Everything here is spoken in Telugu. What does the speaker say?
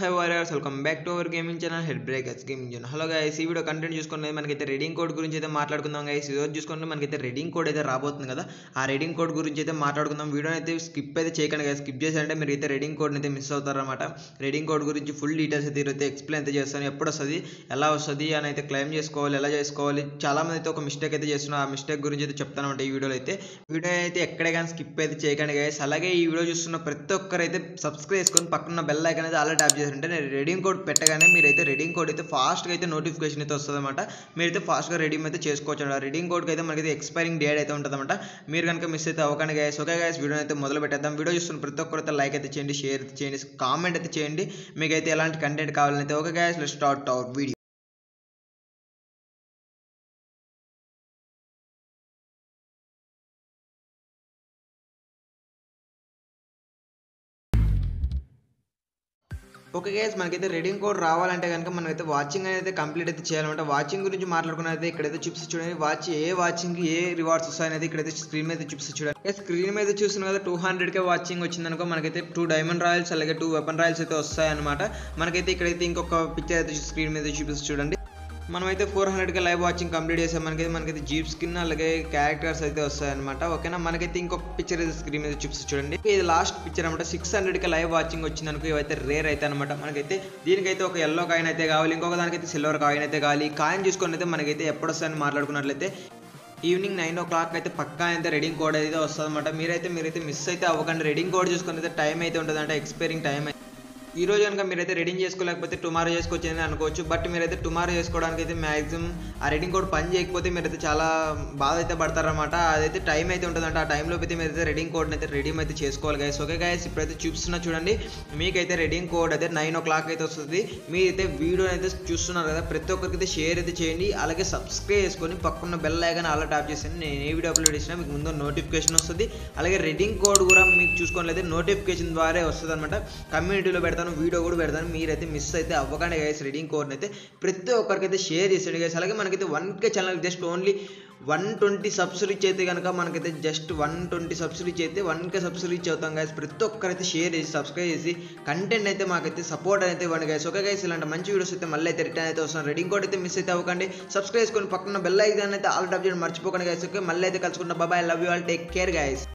high warriors welcome back to our gaming channel head breakers gaming channel hello guys ఈ వీడియో కంటెంట్ చూసుకున్నది మనకైతే రెడింగ్ కోడ్ గురించి అయితే మాట్లాడుకుందాం గైస్ ఈ రోజు చూసుకుంటే మనకైతే రెడింగ్ కోడ్ అయితే రాబోతుంది కదా ఆ రెడింగ్ కోడ్ గురించి అయితే మాట్లాడుకుందాం వీడియో అయితే స్కిప్ అయితే చేయకండి గైస్ స్కిప్ చేశారంటే మీరు అయితే రెడింగ్ కోడ్ అయితే మిస్ అవుతారన్నమాట రెడింగ్ కోడ్ గురించి ఫుల్ డీటెయిల్స్ అయితే ఈరోజు ఎక్స్ప్లెయిన్ అయితే చేస్తాను ఎప్పుడు వస్తుంది ఎలా వస్తుంది అని అయితే క్లెయిమ్ చేసుకోవాలి ఎలా చేసుకోవాలి చాలా మంది అయితే ఒక మిస్టేక్ అయితే చేస్తున్నారు ఆ మిస్టేక్ గురించి అయితే చెప్తాను అనమాట ఈ వీడియోలో అయితే వీడియో అయితే ఎక్కడే కానీ స్కిప్ అయితే చేయకండి గైస్ అలాగే ఈ వీడియో చూస్తున్న ప్రతి ఒక్కరు అయితే సబ్స్క్రైబ్ చేసుకొని పక్కన బెల్ ఐకాన్ అయితే అలా ట్యాప్ చేశారంటే నేను రెడీంగ్ కోడ్ పెట్టగానే మీరైతే రెడీంగ్ కోడ్ అయితే ఫాస్ట్గా అయితే నోటిఫికేషన్ అయితే వస్తుంది అనమాట మీరైతే ఫాస్ట్గా రెడీమ్ అయితే చేసుకోవచ్చు అనమాట రెడీంగ్ కోడ్కి అయితే మనకైతే ఎక్స్పైరింగ్ డేట్ అయితే ఉంటుంది అనమాట మీరు కనుక మిస్ అయితే అవ్వకండి గైస్ ఓకే గైస్ వీడియో అయితే మొదలు పెట్టేద్దాం వీడియో చూస్తున్న ప్రతి ఒక్కరు అయితే లైక్ అయితే చేయండి షేర్ అయితే చేయండి కామెంట్ అయితే చేయండి మీకు అయితే ఎలాంటి కంటెంట్ కావాలని అయితే okay guys let start our video okay guys మనకైతే రెడింగ్ కోడ్ రావాలంటే కనుక మనమైతే వాచింగ్ అనేది కంప్లీట్ అయితే చేయాలన్నమాట వాచింగ్ గురించి మాట్లాడుకున్నది ఇక్కడైతే చిప్స్ చూడండి watch a watching a rewards వస్తాయనేది ఇక్కడైతే స్క్రీన్ మీద చిప్స్ చూడండి స్క్రీన్ మీద చూసిన కదా టూ హండ్రెడ్కే వాచింగ్ వచ్చిందనుకో మనకైతే టూ డైమండ్ రాయల్స్ అలాగే టూ వెపన్ రాయల్స్ అయితే వస్తాయన్నమాట మనకైతే ఇక్కడైతే ఇంకొక పిక్చర్ అయితే స్క్రీన్ మీద చూపిస్తుంది చూడండి మనమైతే ఫోర్ హండ్రెడ్కి లైవ్ వాచింగ్ కంప్లీట్ చేసాం మనకైతే మనకైతే జీప్ స్కిన్ అలాగే క్యారెక్టర్స్ అయితే వస్తాయన్నమాట ఓకేనా మనకైతే ఇంకొక పిక్చర్ అయితే స్క్రీన్ మీద చూపిస్తుంది చూడండి ఇది లాస్ట్ పిక్చర్ అనమాట సిక్స్ హండ్రెడ్కి లైవ్ వాచింగ్ వచ్చింది అనుకో ఇవైతే రేర్ అయితే అనమాట మనకైతే దీనికైతే ఒక ఎల్లో కాయిన్ అయితే కావాలి ఇంకొక దానికైతే సిల్వర్ కాయిన్ అయితే కావాలి కాయిన్ చూసుకొని అయితే మనకైతే ఎప్పుడు వస్తాయని మాట్లాడుకున్నట్లయితే ఈవినింగ్ నైన్ ఓ క్లాక్ అయితే పక్కా అయితే రెడింగ్ కోడ్ అయితే వస్తుంది అనమాట మీరైతే మీరైతే మిస్ అయితే అవ్వకండి రెడింగ్ కోడ్ చూసుకొని అయితే టైం అయితే ఉంటుంది అంటే ఎక్స్పైరింగ్ టైం ఈ రోజు కనుక మీరైతే రెడింగ్ చేసుకోలేకపోతే టుమారో చేసుకోవచ్చు అని అనుకోవచ్చు బట్ మీరైతే టుమారో చేసుకోవడానికి అయితే మ్యాక్సిమం ఆ రెడింగ్ కోడ్ పని చేయకపోతే మీరైతే చాలా బాధ అయితే పడతారనమాట అదైతే టైం అయితే ఉంటుందంట ఆ టైంలో అయితే మీరైతే రెడింగ్ కోడ్ అయితే రెడీ అయితే చేసుకోవాలి గైస్ ఓకే గైస్ ఇప్పుడైతే చూపిస్తున్నా చూడండి మీకైతే రెడింగ్ కోడ్ అయితే నైన్ ఓ క్లాక్ అయితే వస్తుంది మీరైతే వీడియో అయితే చూస్తున్నారు కదా ప్రతి ఒక్కరికి అయితే షేర్ అయితే చేయండి అలాగే సబ్స్క్రైబ్ చేసుకొని పక్కన బెల్ ఐకాన్ అలా ట్యాప్ చేసి నేను ఏ వీడియో అప్లోడ్ చేసినా మీకు ముందు నోటిఫికేషన్ వస్తుంది అలాగే రెడింగ్ కోడ్ కూడా మీకు చూసుకోలేదు నోటిఫికేషన్ ద్వారా వస్తుంది అనమాట కమ్యూనిటీలో పెడతాను వీడియో కూడా పెడతాను మీరైతే మిస్ అయితే అవ్వకండి గైస్ రెడింగ్ కోడ్ని అయితే ప్రతి ఒక్కరికి అయితే షేర్ చేసేయండి గైస్ అలాగే మనకైతే one K channel just only one twenty subs reach అయితే కనుక మనకైతే just one twenty subs reach అయితే వన్ కే సబ్స్ రీచ్ అవుతాం గైస్ ప్రతి ఒక్కరైతే షేర్ చేసి సబ్స్క్రైబ్ చేసి కంటెంట్ అయితే మాకైతే సపోర్ట్ అయితే ఇవ్వండి గైస్ ఓకే గైస్ ఇలాంటి మంచి వీడియోస్ అయితే మళ్ళీ అయితే రిటర్న్ అయితే వస్తున్నాను రెడింగ్ కోడ్ అయితే మిస్ అయితే అవ్వకండి సబ్స్క్రైబ్ చేసుకొని పక్కన బెల్ ఐకాన్ అయితే ఆల్ టాప్ చేయడం మర్చిపోకండి గైస్ ఓకే మళ్ళీ అయితే కలుసుకుంటాం bye bye love you all take care guys